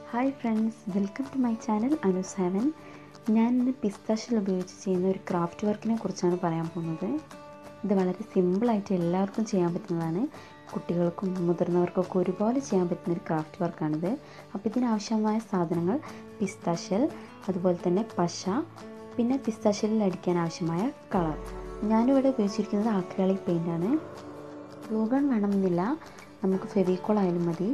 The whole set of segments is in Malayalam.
hi friends welcome to my channel Anu seven ഞാൻ ഇന്ന് പിസ്താഷ്യൽ ഉപയോഗിച്ച് ചെയ്യുന്ന ഒരു ക്രാഫ്റ്റ് വർക്കിനെ കുറിച്ചാണ് പറയാൻ പോകുന്നത് ഇത് വളരെ സിമ്പിളായിട്ട് എല്ലാവർക്കും ചെയ്യാൻ പറ്റുന്നതാണ് കുട്ടികൾക്കും മുതിർന്നവർക്കൊക്കെ ഒരുപോലെ ചെയ്യാൻ പറ്റുന്ന ഒരു ക്രാഫ്റ്റ് വർക്കാണിത് അപ്പോൾ ഇതിനാവശ്യമായ സാധനങ്ങൾ പിസ്താഷ്യൽ അതുപോലെ തന്നെ പശ പിന്നെ പിസ്താഷ്യലിൽ അടിക്കാൻ ആവശ്യമായ കളർ ഞാനിവിടെ ഉപയോഗിച്ചിരിക്കുന്നത് ആക്രിലിക് പെയിൻ്റാണ് ഗ്ലൂഗൺ വേണമെന്നില്ല നമുക്ക് ഫെവിക്കോൾ ആയാലും മതി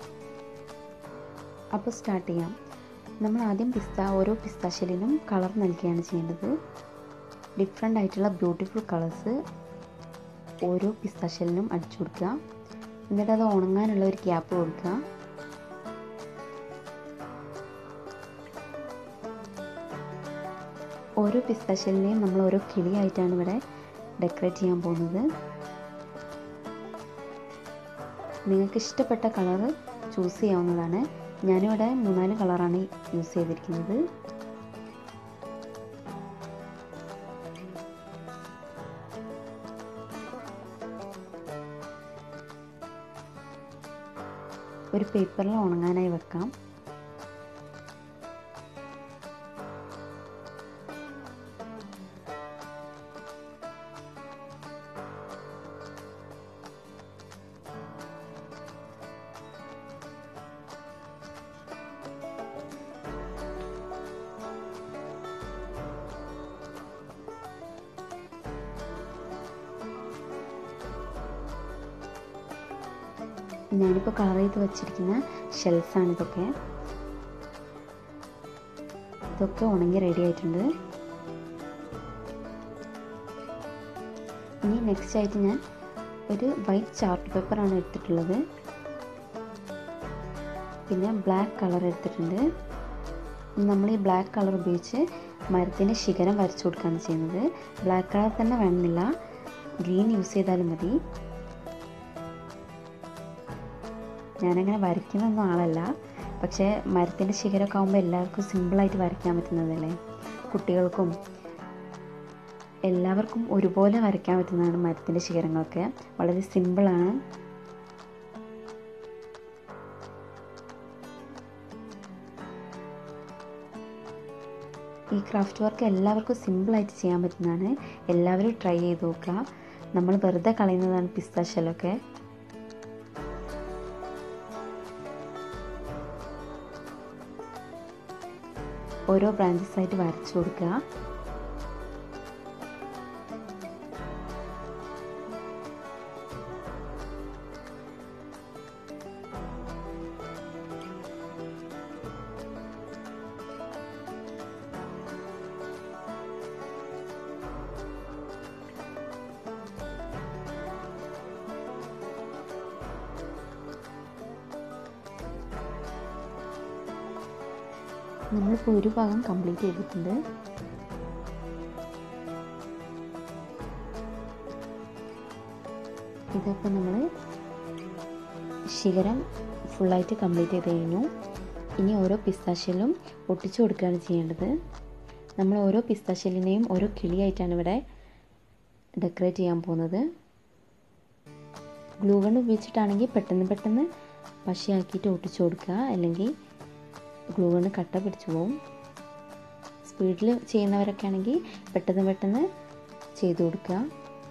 അപ്പോൾ സ്റ്റാർട്ട് ചെയ്യാം നമ്മൾ ആദ്യം പിസ്ത ഓരോ പിസ്താഷ്യലിനും കളർ നൽകുകയാണ് ചെയ്യേണ്ടത് ഡിഫറെൻ്റ് ആയിട്ടുള്ള ബ്യൂട്ടിഫുൾ കളേഴ്സ് ഓരോ പിസ്താഷ്യലിനും അടിച്ചു കൊടുക്കുക എന്നിട്ട് അത് ഉണങ്ങാനുള്ള ഒരു ഗ്യാപ്പ് കൊടുക്കുക ഓരോ പിസ്താഷ്യലിനെയും നമ്മൾ ഓരോ കിളിയായിട്ടാണ് ഇവിടെ ഡെക്കറേറ്റ് ചെയ്യാൻ പോകുന്നത് നിങ്ങൾക്ക് ഇഷ്ടപ്പെട്ട കളർ ചൂസ് ചെയ്യാവുന്നതാണ് ഞാനിവിടെ മൂന്നാല് കളറാണ് യൂസ് ചെയ്തിരിക്കുന്നത് ഒരു പേപ്പറിൽ ഉണങ്ങാനായി വെക്കാം ഞാനിപ്പോൾ കളർ ചെയ്ത് വെച്ചിരിക്കുന്ന ഷെൽസാണ് ഇതൊക്കെ ഇതൊക്കെ ഉണങ്ങി റെഡി ആയിട്ടുണ്ട് ഇനി നെക്സ്റ്റ് ആയിട്ട് ഞാൻ ഒരു വൈറ്റ് ചാർട്ട് പേപ്പറാണ് എടുത്തിട്ടുള്ളത് പിന്നെ ബ്ലാക്ക് കളർ എടുത്തിട്ടുണ്ട് നമ്മൾ ഈ ബ്ലാക്ക് കളർ ഉപയോഗിച്ച് മരത്തിൻ്റെ ശിഖരം വരച്ചു കൊടുക്കുകയാണ് ചെയ്യുന്നത് ബ്ലാക്ക് കളർ തന്നെ വേണമെന്നില്ല ഗ്രീൻ യൂസ് ചെയ്താലും മതി ഞാനങ്ങനെ വരയ്ക്കുന്നൊന്നും ആളല്ല പക്ഷേ മരത്തിൻ്റെ ശിഖരമൊക്കെ ആകുമ്പോൾ എല്ലാവർക്കും സിമ്പിളായിട്ട് വരയ്ക്കാൻ പറ്റുന്നതല്ലേ കുട്ടികൾക്കും എല്ലാവർക്കും ഒരുപോലെ വരയ്ക്കാൻ പറ്റുന്നതാണ് മരത്തിൻ്റെ ശിഖരങ്ങളൊക്കെ വളരെ സിമ്പിളാണ് ഈ ക്രാഫ്റ്റ് വർക്ക് എല്ലാവർക്കും സിമ്പിളായിട്ട് ചെയ്യാൻ പറ്റുന്നതാണ് എല്ലാവരും ട്രൈ ചെയ്ത് നോക്കുക നമ്മൾ വെറുതെ കളയുന്നതാണ് പിസ്താശലൊക്കെ ഓരോ ബ്രാഞ്ചസ് ആയിട്ട് വരച്ചു കൊടുക്കുക നമ്മളിപ്പോൾ ഒരു ഭാഗം കംപ്ലീറ്റ് ചെയ്തിട്ടുണ്ട് ഇതിപ്പോൾ നമ്മൾ ശിഖരം ഫുള്ളായിട്ട് കംപ്ലീറ്റ് ചെയ്ത് കഴിഞ്ഞു ഇനി ഓരോ പിസ്താഷ്യലും ഒട്ടിച്ചു കൊടുക്കുകയാണ് ചെയ്യേണ്ടത് നമ്മൾ ഓരോ പിസ്താഷ്യലിനെയും ഓരോ കിളിയായിട്ടാണ് ഇവിടെ ഡെക്കറേറ്റ് ചെയ്യാൻ പോകുന്നത് ഗ്ലൂ ഗൺ ഉപയോഗിച്ചിട്ടാണെങ്കിൽ പെട്ടെന്ന് പെട്ടെന്ന് പശയാക്കിയിട്ട് ഒട്ടിച്ചു കൊടുക്കുക അല്ലെങ്കിൽ ഗ്ലൂ കൊണ്ട് കട്ട പിടിച്ചു പോകും സ്പീഡിൽ ചെയ്യുന്നവരൊക്കെ ആണെങ്കിൽ പെട്ടെന്ന് പെട്ടെന്ന് ചെയ്തു കൊടുക്കുക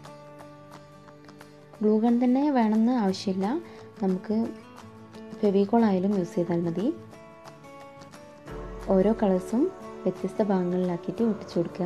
ഗ്ലൂ ഗൺ തന്നെ വേണമെന്ന് ആവശ്യമില്ല നമുക്ക് ഫെവിക്കോൾ ആയാലും യൂസ് ചെയ്താൽ മതി ഓരോ കളേഴ്സും വ്യത്യസ്ത ഭാഗങ്ങളിലാക്കിയിട്ട് ഒട്ടിച്ചു കൊടുക്കുക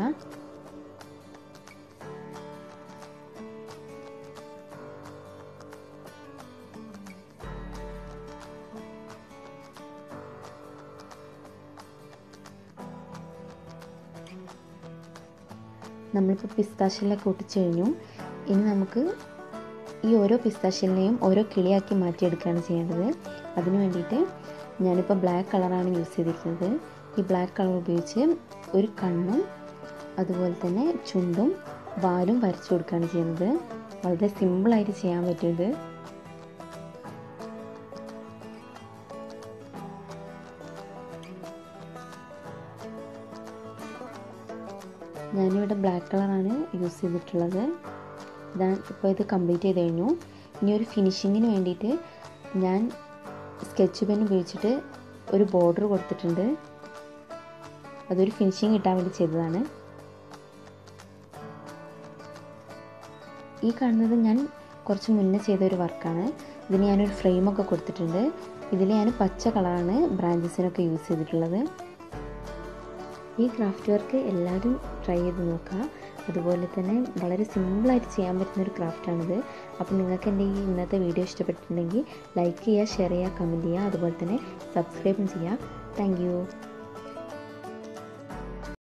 നമ്മളിപ്പോൾ പിസ്താഷ്യലൊക്കെ ഒട്ടിച്ചു കഴിഞ്ഞു ഇനി നമുക്ക് ഈ ഓരോ പിസ്താഷ്യലിനെയും ഓരോ കിളിയാക്കി മാറ്റിയെടുക്കുകയാണ് ചെയ്യേണ്ടത് അതിന് വേണ്ടിയിട്ട് ഞാനിപ്പോൾ ബ്ലാക്ക് കളറാണ് യൂസ് ചെയ്തിരിക്കുന്നത് ഈ ബ്ലാക്ക് കളർ ഉപയോഗിച്ച് ഒരു കണ്ണും അതുപോലെ തന്നെ ചുണ്ടും വാലും വരച്ചു കൊടുക്കുകയാണ് ചെയ്യുന്നത് വളരെ സിമ്പിളായിട്ട് ചെയ്യാൻ പറ്റും ഞാനിവിടെ ബ്ലാക്ക് കളറാണ് യൂസ് ചെയ്തിട്ടുള്ളത് ഇതാണ് ഇപ്പോൾ ഇത് കംപ്ലീറ്റ് ചെയ്ത് കഴിഞ്ഞു ഇനി ഒരു ഫിനിഷിങ്ങിന് വേണ്ടിയിട്ട് ഞാൻ സ്കെച്ച് പെൻ ഉപയോഗിച്ചിട്ട് ഒരു ബോർഡർ കൊടുത്തിട്ടുണ്ട് അതൊരു ഫിനിഷിങ് കിട്ടാൻ വേണ്ടി ചെയ്തതാണ് ഈ കാണുന്നത് ഞാൻ കുറച്ച് മുന്നേ ചെയ്ത ഒരു വർക്കാണ് ഇതിന് ഞാനൊരു ഫ്രെയിമൊക്കെ കൊടുത്തിട്ടുണ്ട് ഇതിൽ ഞാൻ പച്ച കളറാണ് ബ്രാഞ്ചസിനൊക്കെ യൂസ് ചെയ്തിട്ടുള്ളത് ഈ ക്രാഫ്റ്റ് വർക്ക് എല്ലാവരും ട്രൈ ചെയ്ത് നോക്കുക അതുപോലെ തന്നെ വളരെ സിമ്പിളായിട്ട് ചെയ്യാൻ പറ്റുന്ന ഒരു ക്രാഫ്റ്റാണിത് അപ്പോൾ നിങ്ങൾക്ക് എൻ്റെ ഈ ഇന്നത്തെ വീഡിയോ ഇഷ്ടപ്പെട്ടിട്ടുണ്ടെങ്കിൽ ലൈക്ക് ചെയ്യുക ഷെയർ ചെയ്യുക കമൻറ്റ് ചെയ്യുക അതുപോലെ തന്നെ സബ്സ്ക്രൈബും ചെയ്യുക താങ്ക്